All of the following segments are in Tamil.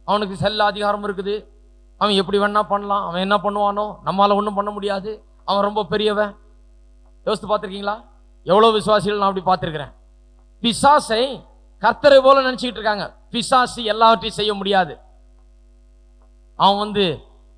அவனுக்கு செல்ல அதிகாரம் இருக்குது அவன் எப்படி வேணா பண்ணலாம் அவன் என்ன பண்ணுவானோ நம்மால ஒன்றும் பண்ண முடியாது அவன் ரொம்ப பெரியவன் யோசித்து பார்த்துருக்கீங்களா எவ்வளோ விசுவாசிகள் நான் அப்படி பார்த்துருக்கிறேன் பிசாசை கர்த்தரை போல நினைச்சுக்கிட்டு இருக்காங்க பிசாசு எல்லாவற்றையும் செய்ய முடியாது அவன் வந்து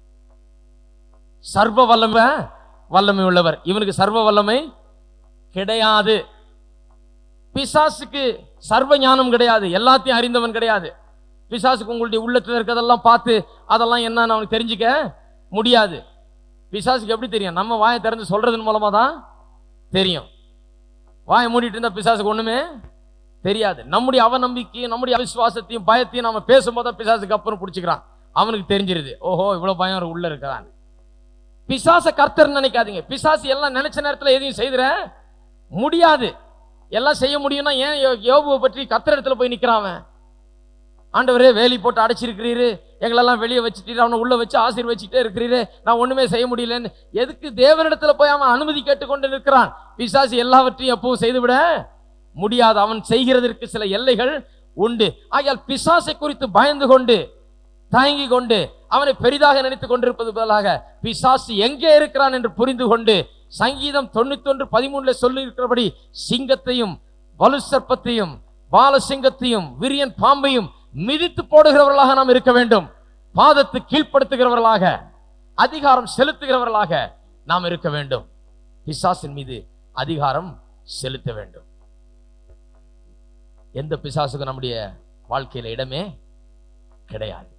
சர்வ வல்லமை வல்லமை உள்ளவர் இவனுக்கு சர்வ வல்லமை கிடையாது பிசாசுக்கு சர்வ ஞானம் கிடையாது எல்லாத்தையும் அறிந்தவன் கிடையாது பிசாசுக்கு உங்களுடைய உள்ளத்துல இருக்கிறதெல்லாம் பார்த்து அதெல்லாம் என்னன்னு அவனுக்கு தெரிஞ்சுக்க முடியாது பிசாசுக்கு எப்படி தெரியும் நம்ம வாயை திறந்து சொல்றதன் மூலமா தான் தெரியும் வாயை மூடிட்டு இருந்தா பிசாசுக்கு ஒண்ணுமே தெரியாது நம்முடைய அவநம்பிக்கையும் நம்முடைய அவிசுவாசத்தையும் பயத்தையும் நம்ம பேசும்போது தான் பிசாசுக்கு அப்புறம் பிடிச்சிக்கிறான் அவனுக்கு தெரிஞ்சிருது ஓஹோ இவ்வளவு பயம் அவருக்கு உள்ள இருக்கிறான் பிசாச கர்த்தர் நினைக்காதீங்க பிசாசு எல்லாம் நினைச்ச நேரத்துல எதையும் செய்திட முடியாது எல்லாம் செய்ய முடியும்னா ஏன் யோ- யோபுவை பற்றி கர்த்தர் இடத்துல போய் நிக்கிறான் அவன் ஆண்டவரே வேலி போட்டு அடைச்சிருக்கிறீரு எங்களெல்லாம் வெளியே வச்சுட்டு அவனை உள்ள வச்சு ஆசீர்வச்சிட்டே இருக்கிறீரு நான் ஒண்ணுமே செய்ய முடியலன்னு எதுக்கு தேவனிடத்துல போய் அவன் அனுமதி கேட்டுக்கொண்டு நிற்கிறான் பிசாசு எல்லாவற்றையும் எப்பவும் செய்துவிட முடியாது அவன் செய்கிறதற்கு சில எல்லைகள் உண்டு ஆகையால் பிசாசை குறித்து பயந்து கொண்டு தயங்கி கொண்டு அவனை பெரிதாக நினைத்துக் கொண்டிருப்பது பதிலாக பிசாசு எங்கே இருக்கிறான் என்று புரிந்து கொண்டு சங்கீதம் தொண்ணூத்தொன்று பதிமூணுல சொல்லி இருக்கிறபடி சிங்கத்தையும் வலு சர்ப்பத்தையும் பாலசிங்கத்தையும் விரியன் பாம்பையும் மிதித்து போடுகிறவர்களாக நாம் இருக்க வேண்டும் பாதத்து கீழ்ப்படுத்துகிறவர்களாக அதிகாரம் செலுத்துகிறவர்களாக நாம் இருக்க வேண்டும் பிசாசின் மீது அதிகாரம் செலுத்த வேண்டும் எந்த பிசாசுக்கும் நம்முடைய வாழ்க்கையில இடமே கிடையாது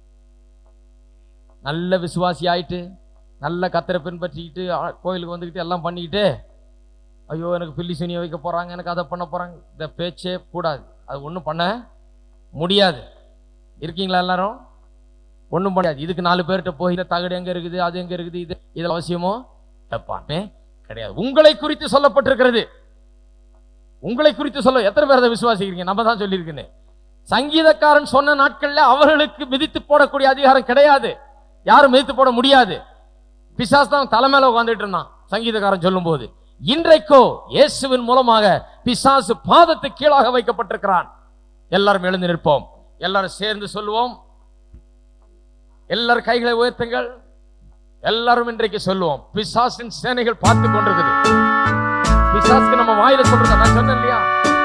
நல்ல விசுவாசி ஆயிட்டு நல்ல கத்தரை பின்பற்றிக்கிட்டு ஆ, கோயிலுக்கு வந்துக்கிட்டு எல்லாம் பண்ணிக்கிட்டு ஐயோ எனக்கு பில்லி சுனியை வைக்க போறாங்க எனக்கு அதை பண்ண போறாங்க இந்த பேச்சே கூடாது அது ஒன்றும் பண்ண முடியாது இருக்கீங்களா எல்லாரும் ஒன்றும் முடியாது இதுக்கு நாலு பேர்கிட்ட போய் இந்த தகடு எங்க இருக்குது அது எங்க இருக்குது இது இதில் அவசியமோ தப்பாமே கிடையாது உங்களை குறித்து சொல்லப்பட்டிருக்கிறது உங்களை குறித்து சொல்ல எத்தனை பேர் அதை விசுவாசிக்கிறீங்க நம்ம தான் சொல்லியிருக்கேன் சங்கீதக்காரன் சொன்ன நாட்கள்ல அவர்களுக்கு மிதித்து போடக்கூடிய அதிகாரம் கிடையாது யாரும் மிதித்து போட முடியாது பிசாஸ் தான் தலைமையில உட்கார்ந்துட்டு இருந்தான் சங்கீதக்காரன் சொல்லும்போது இன்றைக்கோ இயேசுவின் மூலமாக பிசாசு பாதத்து கீழாக வைக்கப்பட்டிருக்கிறான் எல்லாரும் எழுந்து நிற்போம் எல்லாரும் சேர்ந்து சொல்லுவோம் எல்லாரும் கைகளை உயர்த்துங்கள் எல்லாரும் இன்றைக்கு சொல்லுவோம் பிசாசின் சேனைகள் பார்த்து கொண்டிருக்குது பிசாசுக்கு நம்ம வாயில சொல்றத நான் சொன்னேன் இல்லையா